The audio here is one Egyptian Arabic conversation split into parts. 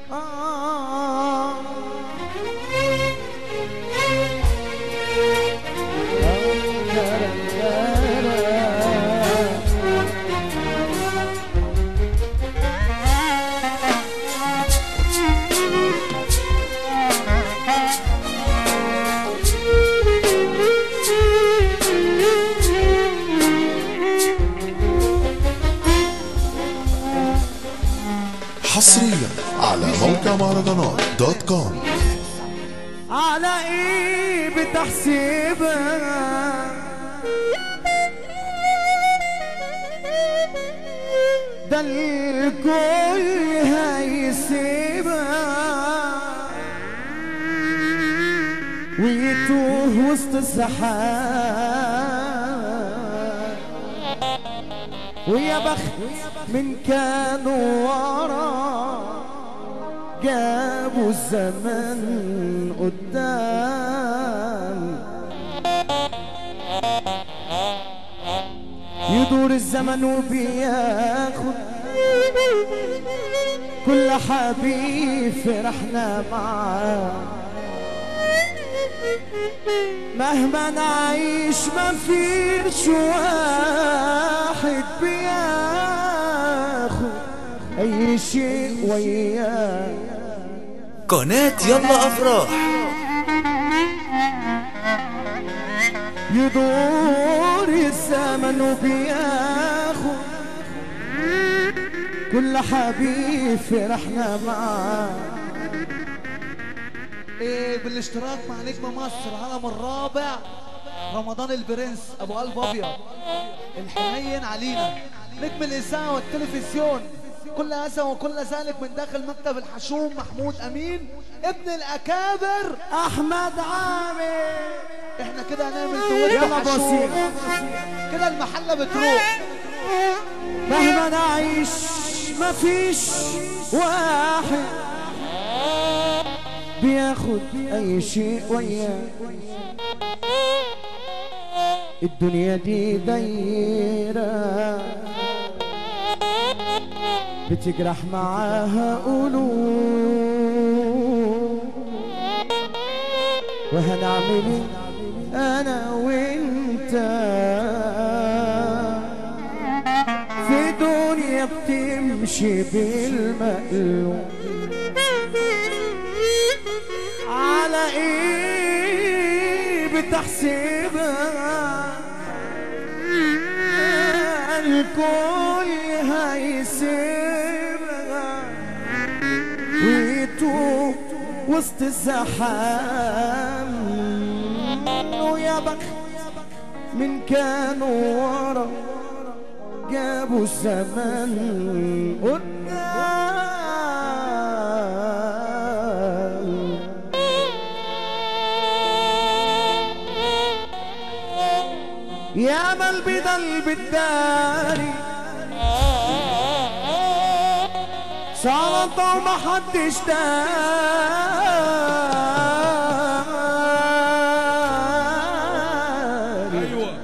آه حصريا على موقع مهرجانات دوت كوم على ايه بتحسبها ده الكل هيسيبها ويتوه وسط السحاب ويا بخت من كانوا ورا جابوا الزمن قدام يدور الزمن وبياخد كل حبيب فرحنا معاه مهما نعيش ما فيش واحد بياخد اي شيء وياه قناة يلا أفراح يدور الزمن وبياخد كل حبيب فرحنا معاه إيه بالاشتراك مع نجم مصر العالم الرابع رمضان البرنس ابو قلب ابيض الحنين علينا نجم الاذاعه والتلفزيون كل اسى وكل ذلك من داخل مكتب الحشوم محمود امين ابن الاكابر احمد عامر احنا كده هنعمل دويتو يلا حشوم بصير كده المحله بتروح مهما نعيش مفيش واحد بياخد اي شيء وياه الدنيا دي دايرة بتجرح معاها قلوب وهنعمل ايه انا وانت في دنيا بتمشي بالمقلوب على ايه بتحسبها الكل هيسيبها ويتوه وسط الزحام ويا بخت من كانوا ورا جابوا الزمن قدام يا مال بدل بالداري سلطة ومحدش داري ايوه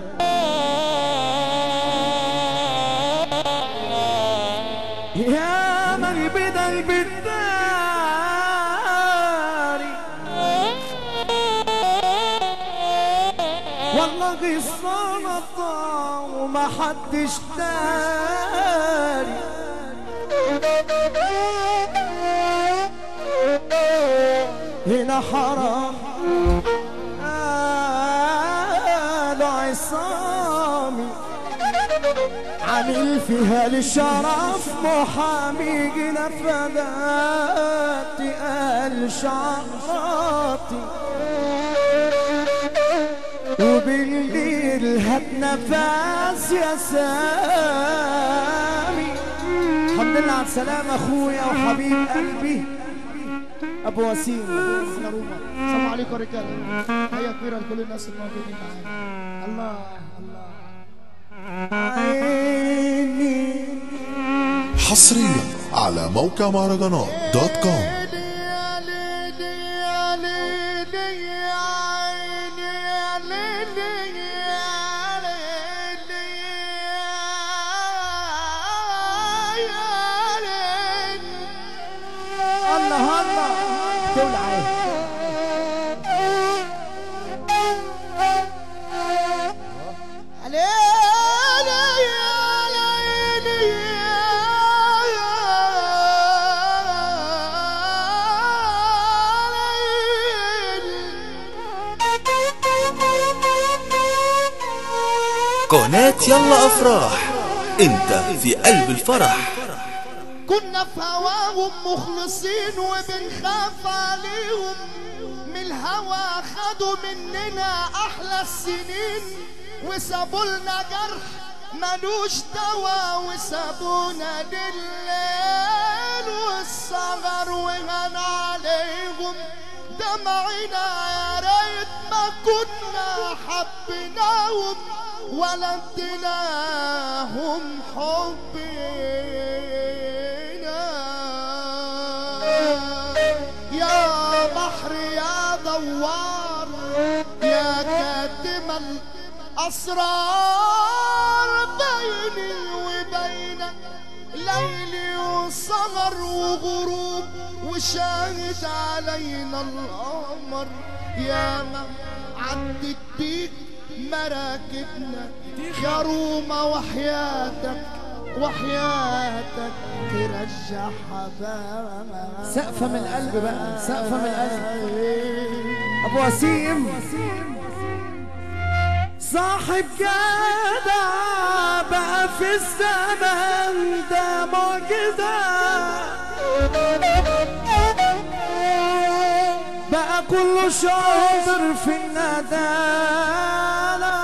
يا من بدل بالداري والله السلطة وما حدش داري هنا حرام قالوا عصامي عامل فيها للشرف محامي جينا فداتي قال شعراتي وبالليل هات نفس يا سامي الحمد لله على السلامة اخويا وحبيب قلبي ابو وسيم السلام عليكم يا رجاله تحيه كبيره لكل الناس الموجودين معانا الله الله عيني حصريا على موقع مهرجانات دوت كوم الله هلا هلا تولع ايه قناة يلا أفراح انت في قلب الفرح كنا في هواهم مخلصين وبنخاف عليهم من الهوى خدوا مننا احلى السنين وسابوا لنا جرح ملوش دوا وسابونا لليل والسهر وهن عليهم دمعنا يا ريت ما كنا حبيناهم ولا اديناهم حبنا يا بحر يا دوار يا كاتم الأسرار بيني وبينك ليلي وسهر وغروب وشاهد علينا القمر يا ما عدت بيك مراكبنا يا روما وحياتك وحياتك ترجع حبابك سقفة من القلب بقى سقفة من القلب ابو وسيم صاحب جدع بقى في الزمن ده معجزة بقى كله شاطر في الندالة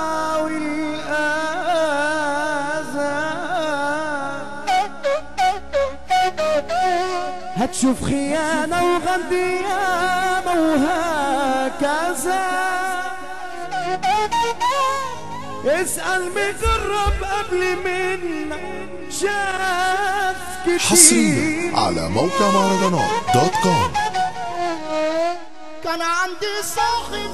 والأذى هتشوف خيانة وغديانة وهكذا اسأل مجرب قبل منك شاف كتير حصريا على موقع مهرجانات دوت كوم كان عندي صاحب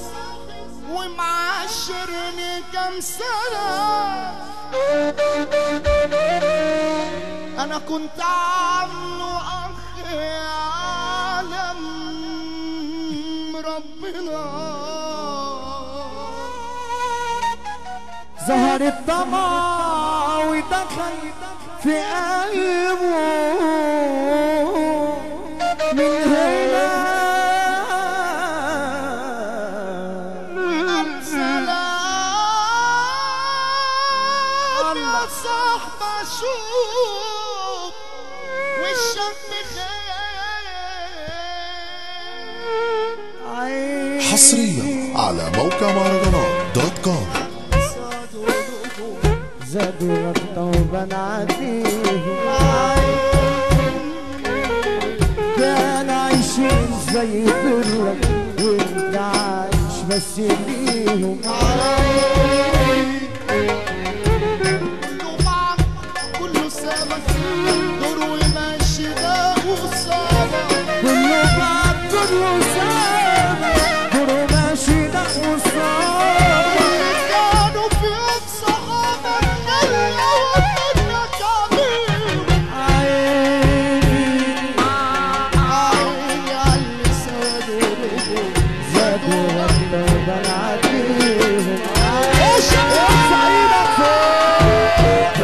ومعاشرني كام سنة أنا كنت عامله أخ عالم ربنا ظهر الطمع ودخل في قلبه من هنا سلام يا صاحب اشوف وشك بخير حصريا على موقع مهرجانات دوت كوم زادوا غطا وبنعديه كان عايشين زي برك وانت عايش بس ليهم كله معك كله سمك دور وماشي ده وصابك كله بعد كله سابق كله ماشي ده وصار كانوا في يوم صحابك خلى وطنك عمير عيني عيني على سادوا زادوا غطا وبنعديهم ايش سعيدك فين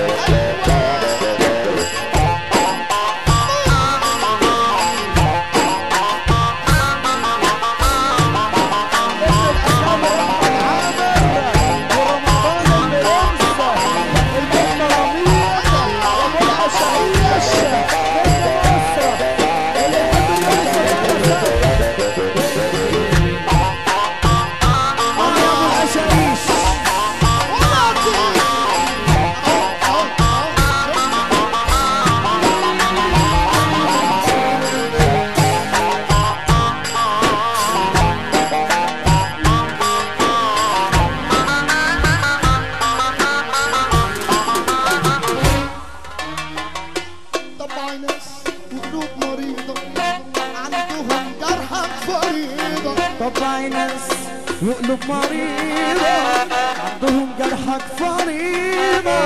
طبعا ناس وقلوب مريضة عندهم جرحى فريضة طبع ناس وقلوب مريضة عندهم جرحك فريضة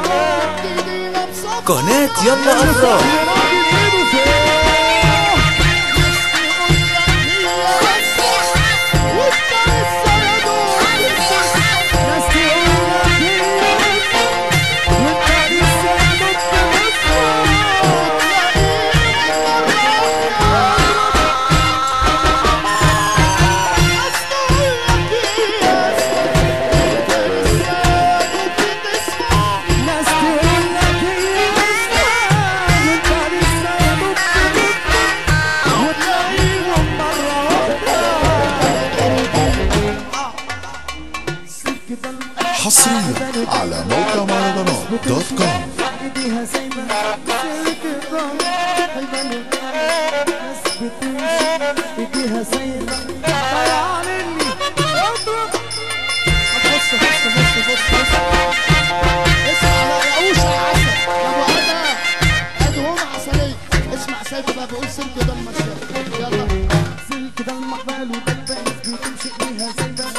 ايدينا بصف قناة يلا أفراح يا راجل ايده فين حصريا على موقع مهرجانات دوت كوم ايديها زي ما سلك الرمل حيبانو ناس بتمشي ايديها زي ما طالعة مني اضرب بص بص بص بص بص اسمع ما يقوش عسل ابو ادهم ادهم عسلية اسمع سيف بقى بيقول سلك ده المشاكل يلا سلك ده المقبال وده البنس بتمشي ايديها زي ما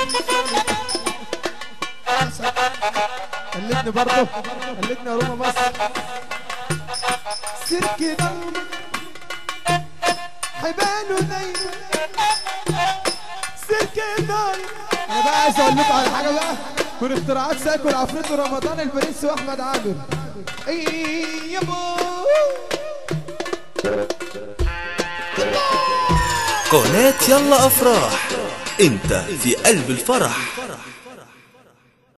عسل قلدني برضه قلدني يا روما بس سلك ده حباله دايما سلك ده انا بقى عايز اقول لكم على حاجه بقى من اختراعات سايكو العفريت ورمضان البرنس واحمد عامر اي يا بو قناة يلا أفراح أنت في قلب الفرح